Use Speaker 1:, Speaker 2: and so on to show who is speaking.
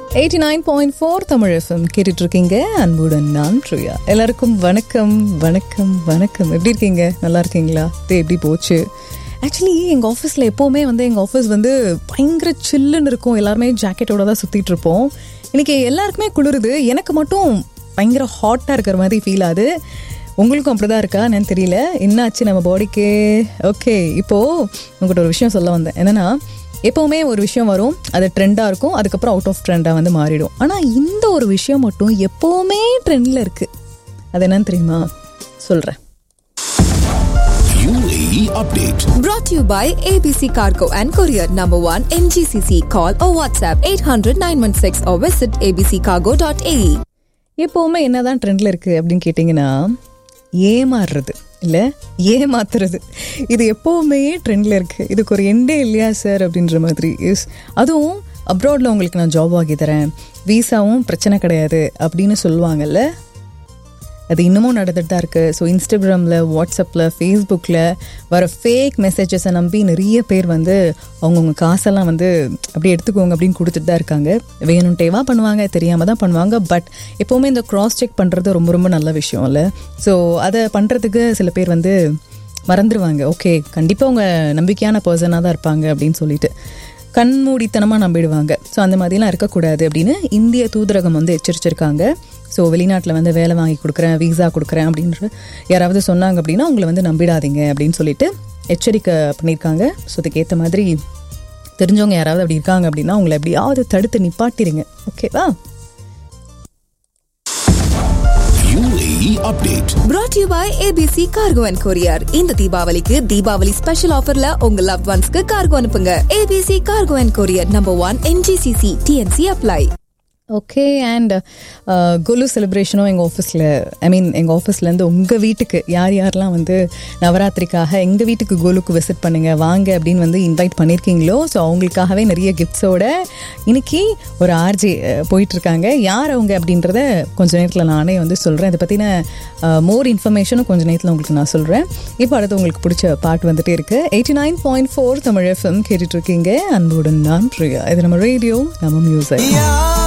Speaker 1: Eighty nine point four Tamil FM கேட்டுட்டு இருக்கீங்க அன்புடன் நான் பிரியா எல்லாருக்கும் வணக்கம் வணக்கம் வணக்கம் எப்படி இருக்கீங்க நல்லா இருக்கீங்களா இது எப்படி போச்சு ஆக்சுவலி எங்கள் ஆஃபீஸில் எப்போவுமே வந்து எங்கள் ஆஃபீஸ் வந்து பயங்கர சில்லுன்னு இருக்கும் எல்லாருமே ஜாக்கெட்டோட தான் சுற்றிட்டு இருப்போம் இன்னைக்கு எல்லாருக்குமே குளிருது எனக்கு மட்டும் பயங்கர ஹாட்டாக இருக்கிற மாதிரி ஃபீல் ஆகுது உங்களுக்கும் அப்படிதான் இருக்கா என்னன்னு தெரியல என்னாச்சு நம்ம பாடிக்கு ஓகே இப்போது உங்கள்கிட்ட ஒரு விஷயம் சொல்ல வந்தேன் என்னன்னா எப்போவுமே ஒரு விஷயம் வரும் அது ட்ரெண்டாக இருக்கும் அதுக்கப்புறம் அவுட் ஆஃப் ட்ரெண்டாக வந்து மாறிடும் ஆனால் இந்த ஒரு விஷயம் மட்டும் எப்போவுமே ட்ரெண்டில் இருக்குது அது என்னன்னு தெரியுமா சொல்கிறேன்
Speaker 2: UAE update.
Speaker 3: Brought to you by ABC Cargo and Courier Number 1 MGCC. Call or WhatsApp 800 916 or visit abccargo.ae.
Speaker 1: எப்போவுமே என்னதான் ட்ரெண்டில் இருக்குது அப்படின்னு கேட்டிங்கன்னா ஏமாறுறது இல்லை ஏமாத்துறது இது எப்போவுமே ட்ரெண்டில் இருக்குது இதுக்கு ஒரு எண்டே இல்லையா சார் அப்படின்ற மாதிரி இஸ் அதுவும் அப்ராடில் உங்களுக்கு நான் ஜாப் ஆகி தரேன் வீசாவும் பிரச்சனை கிடையாது அப்படின்னு சொல்லுவாங்கல்ல அது இன்னமும் நடந்துட்டு தான் இருக்குது ஸோ இன்ஸ்டாகிராமில் வாட்ஸ்அப்பில் ஃபேஸ்புக்கில் வர ஃபேக் மெசேஜஸை நம்பி நிறைய பேர் வந்து அவங்கவுங்க காசெல்லாம் வந்து அப்படியே எடுத்துக்கோங்க அப்படின்னு கொடுத்துட்டு தான் இருக்காங்க வேணும்ட்டேவா பண்ணுவாங்க தெரியாமல் தான் பண்ணுவாங்க பட் எப்போவுமே இந்த க்ராஸ் செக் பண்ணுறது ரொம்ப ரொம்ப நல்ல விஷயம் இல்லை ஸோ அதை பண்ணுறதுக்கு சில பேர் வந்து மறந்துடுவாங்க ஓகே கண்டிப்பாக அவங்க நம்பிக்கையான பர்சனாக தான் இருப்பாங்க அப்படின்னு சொல்லிட்டு கண்மூடித்தனமாக நம்பிடுவாங்க ஸோ அந்த மாதிரிலாம் இருக்கக்கூடாது அப்படின்னு இந்திய தூதரகம் வந்து எச்சரிச்சிருக்காங்க ஸோ வெளிநாட்டில் வந்து வேலை வாங்கி கொடுக்குறேன் வீசா கொடுக்குறேன் அப்படின்ற யாராவது சொன்னாங்க அப்படின்னா அவங்கள வந்து நம்பிடாதீங்க அப்படின்னு சொல்லிட்டு எச்சரிக்கை பண்ணியிருக்காங்க ஸோ அதுக்கேற்ற மாதிரி தெரிஞ்சவங்க யாராவது அப்படி இருக்காங்க அப்படின்னா அவங்கள எப்படியாவது தடுத்து நிப்பாட்டிடுங்க ஓகேவா
Speaker 2: UAE update.
Speaker 3: Brought to you by ABC Cargo and Courier. இந்த தீபாவளிக்கு தீபாவளி ஸ்பெஷல் ஆஃபர்ல உங்க லவ் ஒன்ஸ்க்கு கார்கோ அனுப்புங்க ABC Cargo and Courier Number 1 MGCC TNC apply.
Speaker 1: Okay and Golu செலிப்ரேஷனும் எங்கள் ஆஃபீஸில் ஐ மீன் எங்கள் ஆஃபீஸ்லேருந்து உங்கள் வீட்டுக்கு யார் யாரெல்லாம் வந்து நவராத்திரிக்காக எங்கள் வீட்டுக்கு கோலுக்கு விசிட் பண்ணுங்க வாங்க அப்படின்னு வந்து இன்வைட் பண்ணியிருக்கீங்களோ ஸோ அவங்களுக்காகவே நிறைய கிஃப்ட்ஸோட இன்னைக்கு ஒரு ஆர்ஜி போயிட்டுருக்காங்க யார் அவங்க அப்படின்றத கொஞ்ச நேரத்தில் நானே வந்து சொல்கிறேன் இதை பற்றின மோர் இன்ஃபர்மேஷனும் கொஞ்ச நேரத்தில் உங்களுக்கு நான் சொல்கிறேன் இப்போ அடுத்து உங்களுக்கு பிடிச்ச பாட்டு வந்துட்டே இருக்கு eighty nine point four Tamil FM கேட்டுட்ருக்கீங்க அன்புடன் நான் பிரியா இது நம்ம ரேடியோ நம்ம மியூசிக்